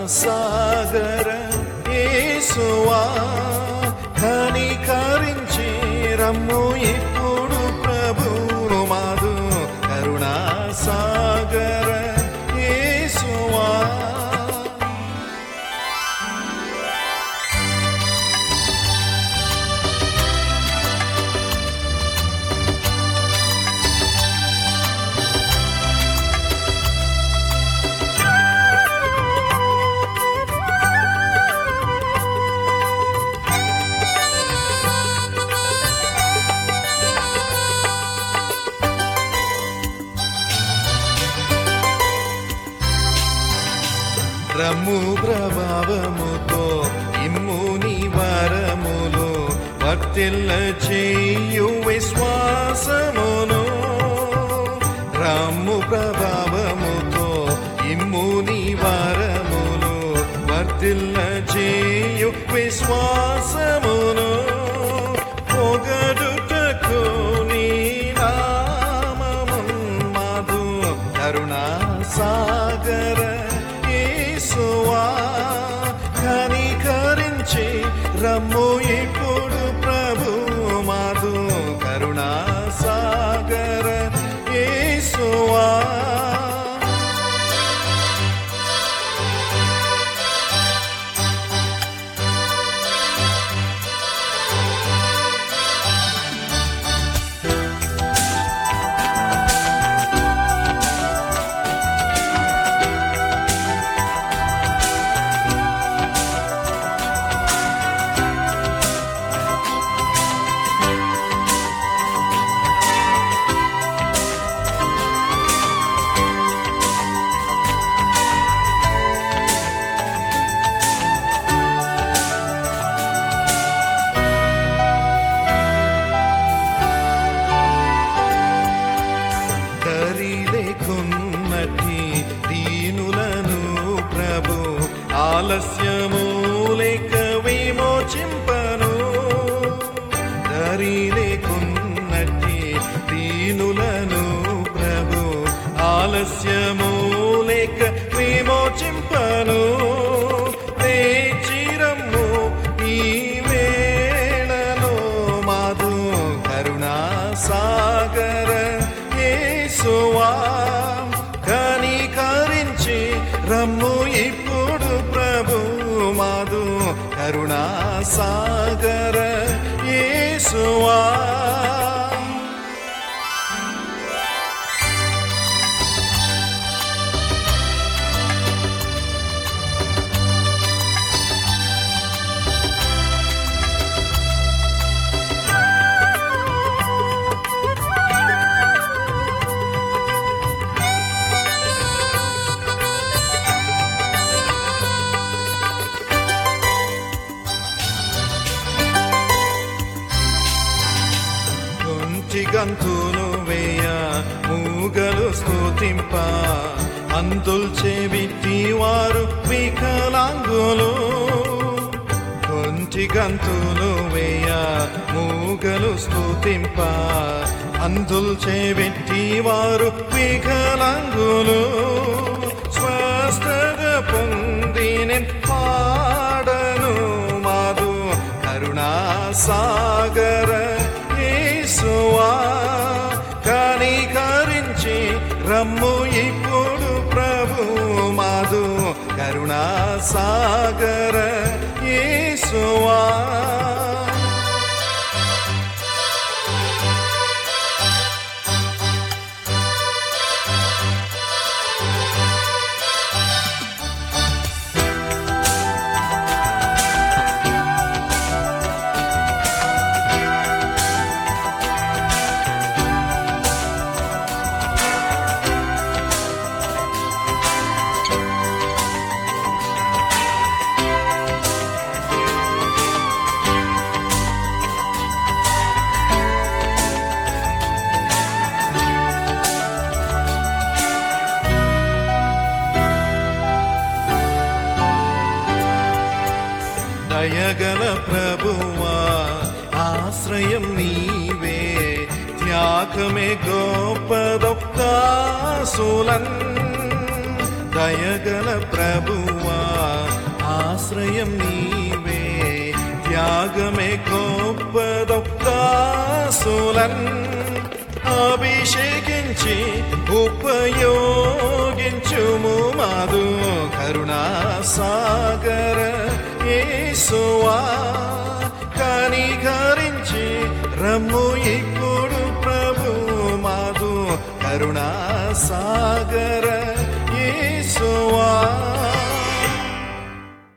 సాగర యేసువా కనికరించి రమ్ము ఇప్పుడు ప్రభు మాదు కరుణా సాగర యేసువా రమ్ము ప్రభావముతో ఇమ్ముని వరములు వర్తిల్ల చేయు విశ్వాసమును రమ్ము ప్రభావముతో ఇమ్ముని వరములు వర్తిల్ల చేయు విశ్వాసమును పొగడుటకు నీ నామమున్ మాధు కరుణా సాగర యేసువా కనికరించి రమ్ము ఇప్పుడు ప్రభు మాధు కరుణా సాగర యేసువా దరి లేకున్నటి దీనులను ప్రభు ఆలస్యము లేక విమోచింపను దరి లేకున్నటి దీనులను ప్రభు ఆలస్యము లేక విమోచింపను వేచిరమ్ము ఈ వేళలో మాధు కరుణా సాగర యేసువా కనికరించి రమ్ము ఇప్పుడు ప్రభు మాధు కరుణా సాగర యేసువా కొంచి గంతులు వేయ మూగలు స్తుతింప అంతుల్చే విట్టి వారు వికలాంగులు కొంచి గంతులు వేయ మూగలు స్తుతింప అంతుల్చే విట్టి వారు వికలాంగులు స్వస్థత పొందిన పాడను మాధు కరుణా సాగర యేసువా కనికరించి రమ్ము ఇప్పుడు ప్రభు మాధు కరుణా సాగర యేసువా దయగల ప్రభువా ఆశ్రయం నీవే త్యాగమే గోపదొక్కాసులన్ దయగల ప్రభువా ఆశ్రయం నీవే త్యాగమే గొప్పదొక్కాసులన్ అభిషేకించి ఉపయోగించుము మాదు కరుణా సాగర యేసువా కనికరించి రమ్ము ఇప్పుడు ప్రభు మాదు కరుణా సాగర యేసువా